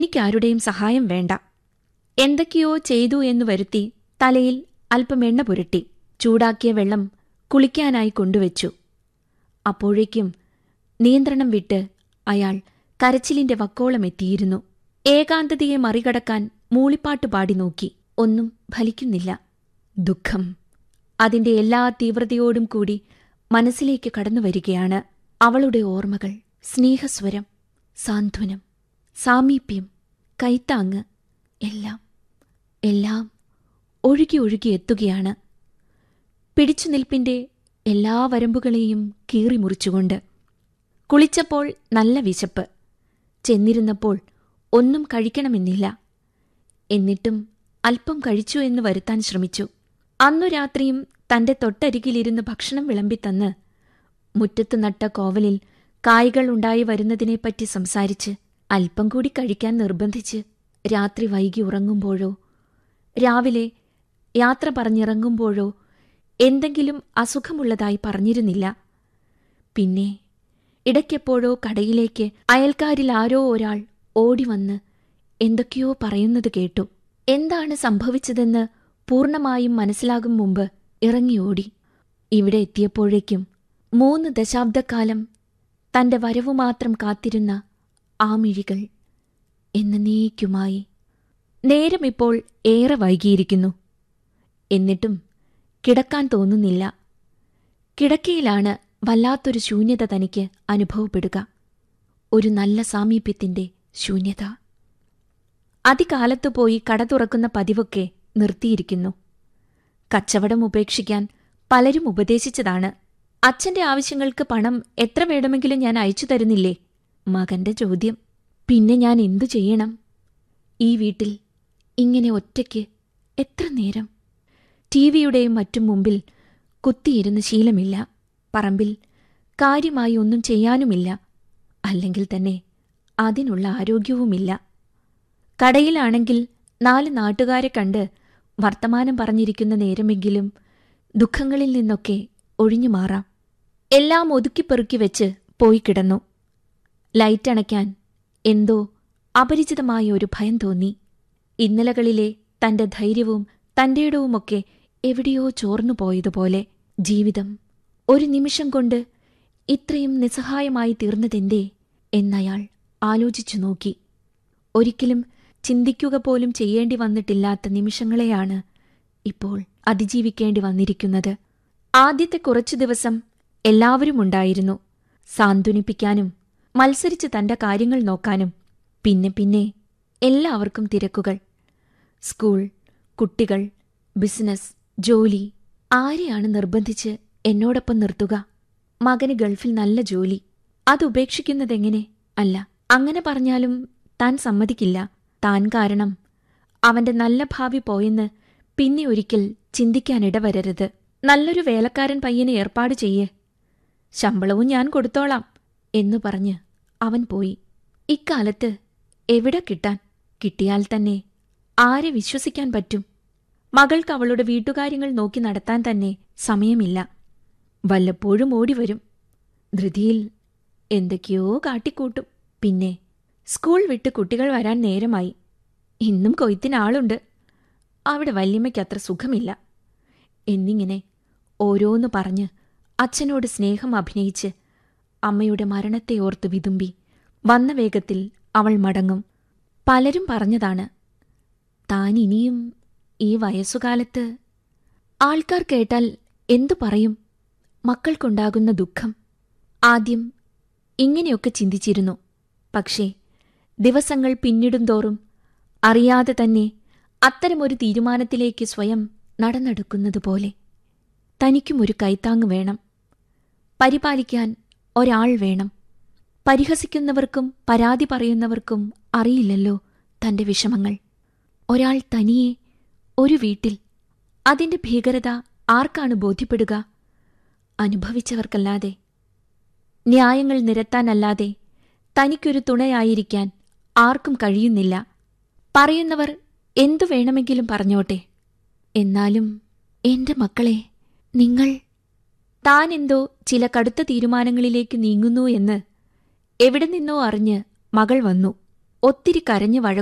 എനിക്കാരുടെയും സഹായം വേണ്ട എന്തൊക്കെയോ ചെയ്തു എന്നു വരുത്തി തലയിൽ അല്പം എണ്ണ പുരട്ടി ചൂടാക്കിയ വെള്ളം കുളിക്കാനായി കൊണ്ടുവച്ചു അപ്പോഴേക്കും നിയന്ത്രണം വിട്ട് അയാൾ കരച്ചിലിന്റെ വക്കോളം എത്തിയിരുന്നു ഏകാന്തതയെ മറികടക്കാൻ മൂളിപ്പാട്ട് പാടി നോക്കി ഒന്നും ഫലിക്കുന്നില്ല ദുഃഖം അതിന്റെ എല്ലാ തീവ്രതയോടും കൂടി മനസ്സിലേക്ക് കടന്നു വരികയാണ് അവളുടെ ഓർമ്മകൾ സ്നേഹസ്വരം സാന്ത്വനം സാമീപ്യം കൈത്താങ്ങ് എല്ലാം എല്ലാം ഒഴുകി ഒഴുകി എത്തുകയാണ് പിടിച്ചുനിൽപ്പിന്റെ എല്ലാ വരമ്പുകളെയും കീറിമുറിച്ചുകൊണ്ട് കുളിച്ചപ്പോൾ നല്ല വിശപ്പ് ചെന്നിരുന്നപ്പോൾ ഒന്നും കഴിക്കണമെന്നില്ല എന്നിട്ടും അല്പം കഴിച്ചു എന്ന് വരുത്താൻ ശ്രമിച്ചു അന്നു രാത്രിയും തന്റെ തൊട്ടരികിലിരുന്ന് ഭക്ഷണം വിളമ്പിത്തന്ന് മുറ്റത്ത് നട്ട കോവലിൽ കായ്കൾ ഉണ്ടായി വരുന്നതിനെപ്പറ്റി സംസാരിച്ച് അല്പം കൂടി കഴിക്കാൻ നിർബന്ധിച്ച് രാത്രി വൈകി ഉറങ്ങുമ്പോഴോ രാവിലെ യാത്ര പറഞ്ഞിറങ്ങുമ്പോഴോ എന്തെങ്കിലും അസുഖമുള്ളതായി പറഞ്ഞിരുന്നില്ല പിന്നെ ഇടയ്ക്കെപ്പോഴോ കടയിലേക്ക് അയൽക്കാരിൽ ആരോ ഒരാൾ ഓടിവന്ന് എന്തൊക്കെയോ പറയുന്നത് കേട്ടു എന്താണ് സംഭവിച്ചതെന്ന് പൂർണ്ണമായും മനസ്സിലാകും മുമ്പ് ഇറങ്ങിയോടി ഇവിടെ എത്തിയപ്പോഴേക്കും മൂന്ന് ദശാബ്ദക്കാലം തന്റെ വരവു മാത്രം കാത്തിരുന്ന ആ മിഴികൾ എന്നേക്കുമായി നേരം ഇപ്പോൾ ഏറെ വൈകിയിരിക്കുന്നു എന്നിട്ടും കിടക്കാൻ തോന്നുന്നില്ല കിടക്കയിലാണ് വല്ലാത്തൊരു ശൂന്യത തനിക്ക് അനുഭവപ്പെടുക ഒരു നല്ല സാമീപ്യത്തിന്റെ ശൂന്യത അതികാലത്തു പോയി കട തുറക്കുന്ന പതിവൊക്കെ നിർത്തിയിരിക്കുന്നു കച്ചവടം ഉപേക്ഷിക്കാൻ പലരും ഉപദേശിച്ചതാണ് അച്ഛന്റെ ആവശ്യങ്ങൾക്ക് പണം എത്ര വേണമെങ്കിലും ഞാൻ അയച്ചു തരുന്നില്ലേ മകന്റെ ചോദ്യം പിന്നെ ഞാൻ എന്തു ചെയ്യണം ഈ വീട്ടിൽ ഇങ്ങനെ ഒറ്റയ്ക്ക് എത്ര നേരം ടിവിയുടെയും മറ്റും മുമ്പിൽ കുത്തിയിരുന്ന് ശീലമില്ല പറമ്പിൽ കാര്യമായി ഒന്നും ചെയ്യാനുമില്ല അല്ലെങ്കിൽ തന്നെ അതിനുള്ള ആരോഗ്യവുമില്ല കടയിലാണെങ്കിൽ നാല് നാട്ടുകാരെ കണ്ട് വർത്തമാനം പറഞ്ഞിരിക്കുന്ന നേരമെങ്കിലും ദുഃഖങ്ങളിൽ നിന്നൊക്കെ ഒഴിഞ്ഞു മാറാം എല്ലാം ഒതുക്കിപ്പെറുക്കി വെച്ച് പോയി കിടന്നു ലൈറ്റണയ്ക്കാൻ എന്തോ അപരിചിതമായ ഒരു ഭയം തോന്നി ഇന്നലകളിലെ തന്റെ ധൈര്യവും തന്റേടവുമൊക്കെ എവിടെയോ ചോർന്നു പോയതുപോലെ ജീവിതം ഒരു നിമിഷം കൊണ്ട് ഇത്രയും നിസ്സഹായമായി തീർന്നതെന്തേ എന്നയാൾ ആലോചിച്ചു നോക്കി ഒരിക്കലും ചിന്തിക്കുക പോലും ചെയ്യേണ്ടി വന്നിട്ടില്ലാത്ത നിമിഷങ്ങളെയാണ് ഇപ്പോൾ അതിജീവിക്കേണ്ടി വന്നിരിക്കുന്നത് ആദ്യത്തെ കുറച്ചു ദിവസം എല്ലാവരും ഉണ്ടായിരുന്നു സാന്ത്വനിപ്പിക്കാനും മത്സരിച്ച് തന്റെ കാര്യങ്ങൾ നോക്കാനും പിന്നെ പിന്നെ എല്ലാവർക്കും തിരക്കുകൾ സ്കൂൾ കുട്ടികൾ ബിസിനസ് ജോലി ആരെയാണ് നിർബന്ധിച്ച് എന്നോടൊപ്പം നിർത്തുക മകന് ഗൾഫിൽ നല്ല ജോലി അതുപേക്ഷിക്കുന്നതെങ്ങനെ അല്ല അങ്ങനെ പറഞ്ഞാലും താൻ സമ്മതിക്കില്ല താൻ കാരണം അവന്റെ നല്ല ഭാവി പോയെന്ന് പിന്നെ ഒരിക്കൽ ചിന്തിക്കാനിടവരരുത് നല്ലൊരു വേലക്കാരൻ പയ്യനെ ഏർപ്പാട് ചെയ്യേ ശമ്പളവും ഞാൻ കൊടുത്തോളാം എന്നു പറഞ്ഞ് അവൻ പോയി ഇക്കാലത്ത് എവിടെ കിട്ടാൻ കിട്ടിയാൽ തന്നെ ആരെ വിശ്വസിക്കാൻ പറ്റും മകൾക്ക് അവളുടെ വീട്ടുകാര്യങ്ങൾ നോക്കി നടത്താൻ തന്നെ സമയമില്ല വല്ലപ്പോഴും ഓടിവരും ധൃതിയിൽ എന്തൊക്കെയോ കാട്ടിക്കൂട്ടും പിന്നെ സ്കൂൾ വിട്ട് കുട്ടികൾ വരാൻ നേരമായി ഇന്നും കൊയ്ത്തിനാളുണ്ട് അവിടെ വല്യമ്മയ്ക്ക് അത്ര സുഖമില്ല എന്നിങ്ങനെ ഓരോന്ന് പറഞ്ഞ് അച്ഛനോട് സ്നേഹം അഭിനയിച്ച് അമ്മയുടെ മരണത്തെ ഓർത്ത് വിതുമ്പി വന്ന വേഗത്തിൽ അവൾ മടങ്ങും പലരും പറഞ്ഞതാണ് താൻ ഇനിയും ഈ വയസ്സുകാലത്ത് ആൾക്കാർ കേട്ടാൽ എന്തു പറയും മക്കൾക്കുണ്ടാകുന്ന ദുഃഖം ആദ്യം ഇങ്ങനെയൊക്കെ ചിന്തിച്ചിരുന്നു പക്ഷേ ദിവസങ്ങൾ പിന്നിടുന്തോറും അറിയാതെ തന്നെ അത്തരമൊരു തീരുമാനത്തിലേക്ക് സ്വയം നടന്നെടുക്കുന്നതുപോലെ തനിക്കും ഒരു കൈത്താങ് വേണം പരിപാലിക്കാൻ ഒരാൾ വേണം പരിഹസിക്കുന്നവർക്കും പരാതി പറയുന്നവർക്കും അറിയില്ലല്ലോ തന്റെ വിഷമങ്ങൾ ഒരാൾ തനിയെ ഒരു വീട്ടിൽ അതിന്റെ ഭീകരത ആർക്കാണ് ബോധ്യപ്പെടുക അനുഭവിച്ചവർക്കല്ലാതെ ന്യായങ്ങൾ നിരത്താനല്ലാതെ തനിക്കൊരു തുണയായിരിക്കാൻ ആർക്കും കഴിയുന്നില്ല പറയുന്നവർ എന്തു വേണമെങ്കിലും പറഞ്ഞോട്ടെ എന്നാലും എന്റെ മക്കളെ നിങ്ങൾ താൻ എന്തോ ചില കടുത്ത തീരുമാനങ്ങളിലേക്ക് നീങ്ങുന്നു എന്ന് എവിടെ നിന്നോ അറിഞ്ഞ് മകൾ വന്നു ഒത്തിരി കരഞ്ഞു വഴ